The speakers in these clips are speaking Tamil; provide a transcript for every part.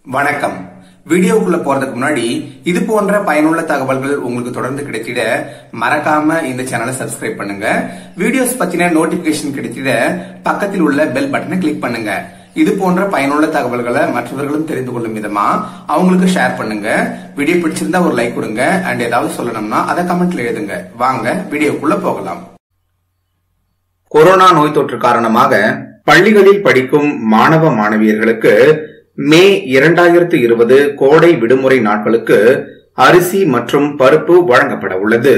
வணக்கம் வீடியோக்குள்ள போறதுக்கு முன்னாடி இது போன்ற பயனுள்ள தகவல்கள் உங்களுக்கு தொடர்ந்து கிடைத்திட மறக்காம இந்த சேனலை சப்ஸ்கிரைப் பண்ணுங்க வீடியோஸ் பத்தின நோட்டிபிகேஷன் கிடைத்திட பக்கத்தில் உள்ள பெல் பட்டனை கிளிக் பண்ணுங்க இது போன்ற பயனுள்ள தகவல்களை மற்றவர்களும் தெரிந்து கொள்ளும் விதமா அவங்களுக்கு ஷேர் பண்ணுங்க வீடியோ பிடிச்சிருந்தா ஒரு லைக் கொடுங்க அண்ட் ஏதாவது சொல்லணும்னா அதை கமெண்ட்ல எழுதுங்க வாங்க வீடியோக்குள்ள போகலாம் கொரோனா நோய் தொற்று காரணமாக பள்ளிகளில் படிக்கும் மாணவ மாணவியர்களுக்கு மே இரண்டாயிரத்து இருபது கோடை விடுமுறை நாட்களுக்கு அரிசி மற்றும் பருப்பு வழங்கப்பட உள்ளது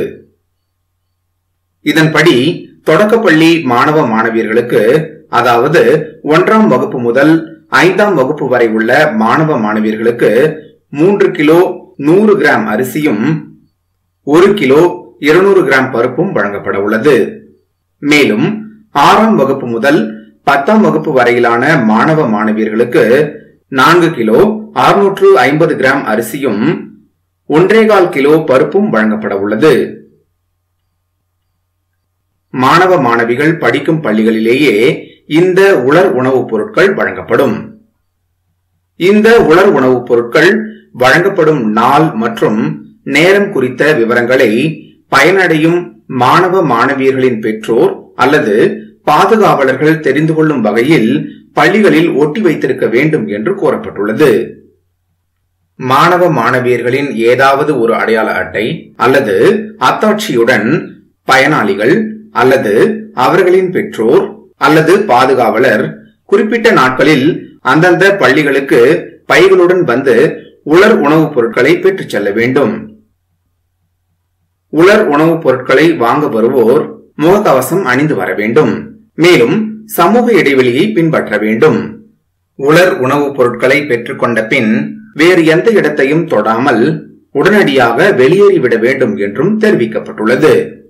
இதன்படி தொடக்கப்பள்ளி மாணவ மாணவியர்களுக்கு அதாவது ஒன்றாம் வகுப்பு முதல் ஐந்தாம் வகுப்பு வரை உள்ள மாணவ மாணவியர்களுக்கு மூன்று கிலோ நூறு கிராம் அரிசியும் ஒரு கிலோ இருநூறு கிராம் பருப்பும் வழங்கப்பட உள்ளது மேலும் ஆறாம் வகுப்பு முதல் பத்தாம் வகுப்பு வரையிலான மாணவ மாணவியர்களுக்கு நான்கு கிலோ அறுநூற்று ஐம்பது கிராம் அரிசியும் ஒன்றேகால் கிலோ பருப்பும் வழங்கப்பட உள்ளது மாணவ மாணவிகள் படிக்கும் பள்ளிகளிலேயே இந்த உலர் உணவுப் பொருட்கள் வழங்கப்படும் இந்த உலர் உணவுப் பொருட்கள் வழங்கப்படும் நாள் மற்றும் நேரம் குறித்த விவரங்களை பயனடையும் மாணவ மாணவியர்களின் பெற்றோர் அல்லது பாதுகாவலர்கள் தெரிந்து கொள்ளும் வகையில் பள்ளிகளில் ஒட்டி வைத்திருக்க வேண்டும் என்று கூறப்பட்டுள்ளது மாணவ மாணவியர்களின் ஏதாவது ஒரு அடையாள அட்டை அல்லது அத்தாட்சியுடன் பயனாளிகள் அல்லது அவர்களின் பெற்றோர் அல்லது பாதுகாவலர் குறிப்பிட்ட நாட்களில் அந்தந்த பள்ளிகளுக்கு பைகளுடன் வந்து உலர் உணவுப் பொருட்களை பெற்றுச் செல்ல வேண்டும் உலர் உணவுப் பொருட்களை வாங்க வருவோர் முகக்கவசம் அணிந்து வர வேண்டும் மேலும் சமூக இடைவெளியை பின்பற்ற வேண்டும் உலர் உணவுப் பொருட்களை பெற்றுக்கொண்ட பின் வேறு எந்த இடத்தையும் தொடாமல் உடனடியாக வெளியேறிவிட வேண்டும் என்றும் தெரிவிக்கப்பட்டுள்ளது